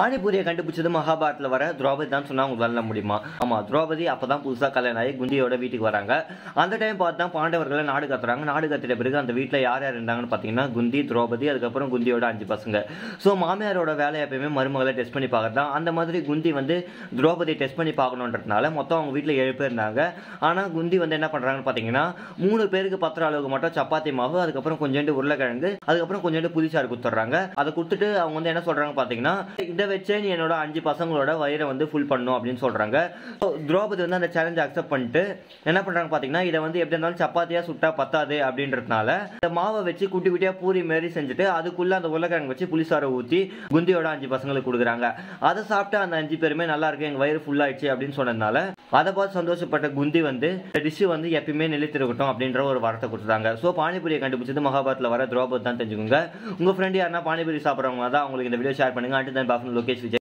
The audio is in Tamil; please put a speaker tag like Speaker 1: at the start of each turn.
Speaker 1: பானிபூரியை கண்டுபிடிச்சது மகாபாரத்தில் வர திரௌபதி தான் சொன்னா உங்களுக்கு சொல்ல முடியுமா ஆமா திரௌபதி அப்பதான் புதுசா கல்யாணம் ஆகி குந்தியோட வீட்டுக்கு வராங்க அந்த டைம் பார்த்து தான் பாண்டவர்களை நாடு கத்துறாங்க நாடு கத்திட்ட பிறகு அந்த வீட்டில் யார் யார் இருந்தாங்கன்னு பார்த்தீங்கன்னா குந்தி திரௌபதி அதுக்கப்புறம் குந்தியோட அஞ்சு பசங்க ஸோ மாமியாரோட வேலையை எப்பயுமே மருமகளை டெஸ்ட் பண்ணி பார்க்கறது தான் அந்த மாதிரி குந்தி வந்து திரௌபதி டெஸ்ட் பண்ணி பார்க்கணுன்றதுனால மொத்தம் அவங்க வீட்டில் ஏழு பேர் இருந்தாங்க ஆனால் குந்தி வந்து என்ன பண்றாங்கன்னு பார்த்தீங்கன்னா மூணு பேருக்கு பத்திர அளவுக்கு மட்டும் சப்பாத்தி மாவு அதுக்கப்புறம் கொஞ்சோண்டு உருளைக்கிழங்கு அதுக்கப்புறம் கொஞ்சோண்டு புளிச்சாறு கொடுத்துட்றாங்க அதை கொடுத்துட்டு அவங்க வந்து என்ன சொல்றாங்க பார்த்தீங்கன்னா இதை வச்சே நீ என்னோட அஞ்சு பசங்களோட வயிறை வந்து ஃபுல் பண்ணும் அப்படின்னு சொல்றாங்க So, திரௌபதி வந்து அந்த சேலஞ்ச் அக்செப்ட் பண்ணிட்டு என்ன பண்றாங்க பார்த்தீங்கன்னா இதை வந்து எப்படி இருந்தாலும் சப்பாத்தியா சுட்டா பத்தாது அப்படின்றதுனால இந்த மாவை வச்சு குட்டி குட்டியா பூரி மாரி செஞ்சுட்டு அதுக்குள்ள அந்த உருளைக்கிழங்கு வச்சு புளிசாரை ஊற்றி குந்தியோட அஞ்சு பசங்களுக்கு கொடுக்குறாங்க அதை சாப்பிட்டு அந்த அஞ்சு பேருமே நல்லா இருக்கு எங்க வயிறு ஃபுல் ஆயிடுச்சு அப்படின்னு சொன்னதுனால அதை பார்த்து சந்தோஷப்பட்ட குந்தி வந்து டிஷ் வந்து எப்பயுமே நிலைத்திருக்கட்டும் அப்படின்ற ஒரு வார்த்தை கொடுத்தாங்க ஸோ பானிபூரியை கண்டுபிடிச்சது மகாபாரத்தில் வர திரௌபதி தான் தெரிஞ்சுக்கோங்க உங்க ஃப்ரெண்ட் யாருன்னா பானிபூரி சாப்பிட்றவங்க தான் அவங்களுக்கு இந்த வீடியோ ஷேர் பண்ணுங்க அண்ட் தென் பாஃபன் லோகேஷ் விஜய்